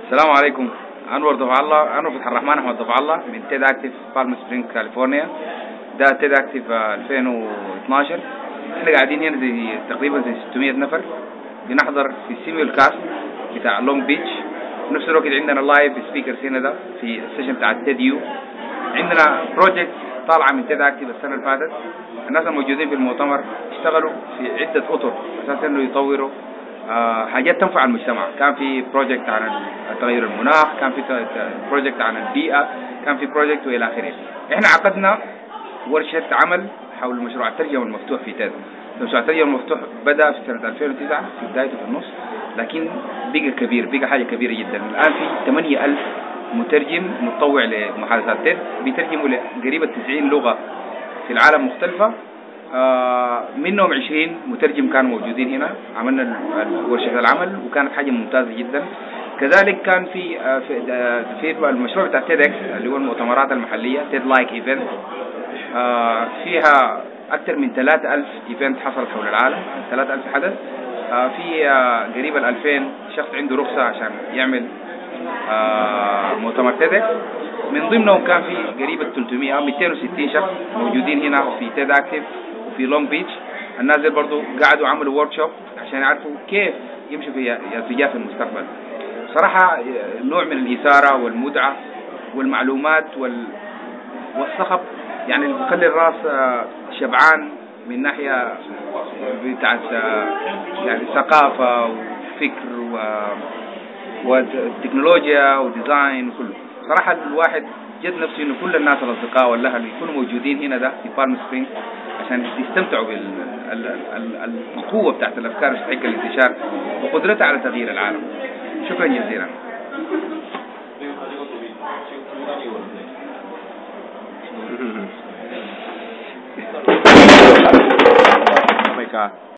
السلام عليكم انور ضفع الله انور فتح الرحمن احمد ضفع الله من تيد اكتف بالم سبرينج كاليفورنيا ده تيد اكتف 2012 احنا قاعدين هنا زي تقريبا زي 600 نفر بنحضر في السيميول كاست بتاع لونج بيتش في نفس الوقت عندنا لايف سبيكرز هنا ده في السيشن بتاع تيد يو عندنا بروجكت طالعه من تيد اكتف السنه اللي فاتت الناس الموجودين في المؤتمر اشتغلوا في عده اطر اساس انه يطوروا آه حاجات تنفع المجتمع كان في بروجكت عن تغير المناخ كان في بروجكت عن البيئة كان في بروجكت وإلى آخره احنا عقدنا ورشة عمل حول مشروع الترجمة المفتوح في تاز مشروع الترجمة المفتوح بدأ في سنة 2009 في بدايته في النص لكن بقى كبير بقى حاجة كبيرة جدا الآن في 8000 مترجم متطوع لمحادثات تيد بيترجموا لقريبة 90 لغة في العالم مختلفة آه منهم 20 مترجم كانوا موجودين هنا عملنا ورشة العمل وكانت حاجة ممتازة جدا كذلك كان في آه في, آه في المشروع بتاع تيد اكس اللي هو المؤتمرات المحلية تيد لايك ايفنت فيها أكثر من 3000 ايفنت حصلت حول العالم 3000 حدث في قريب ال 2000 شخص عنده رخصة عشان يعمل مؤتمر تيد اكس من ضمنهم كان في قريب 300 او 260 شخص موجودين هنا في تيد اكتف وفي لونج بيتش الناس دي برضه قعدوا عملوا ورك شوب عشان يعرفوا كيف يمشوا في اتجاه في المستقبل صراحة نوع من الإثارة والمتعة والمعلومات وال... والصخب يعني اللي بيخلي الراس شبعان من ناحية بتاعت يعني ثقافة وفكر و... وتكنولوجيا وديزاين وكله صراحة الواحد جد نفسه انه كل الناس الاصدقاء والاهل يكونوا موجودين هنا ده في بالم سبرينج عشان يستمتعوا بالقوة بتاعت الافكار مستحقة الانتشار وقدرتها على تغيير العالم شكرا جزيلا Oh my god.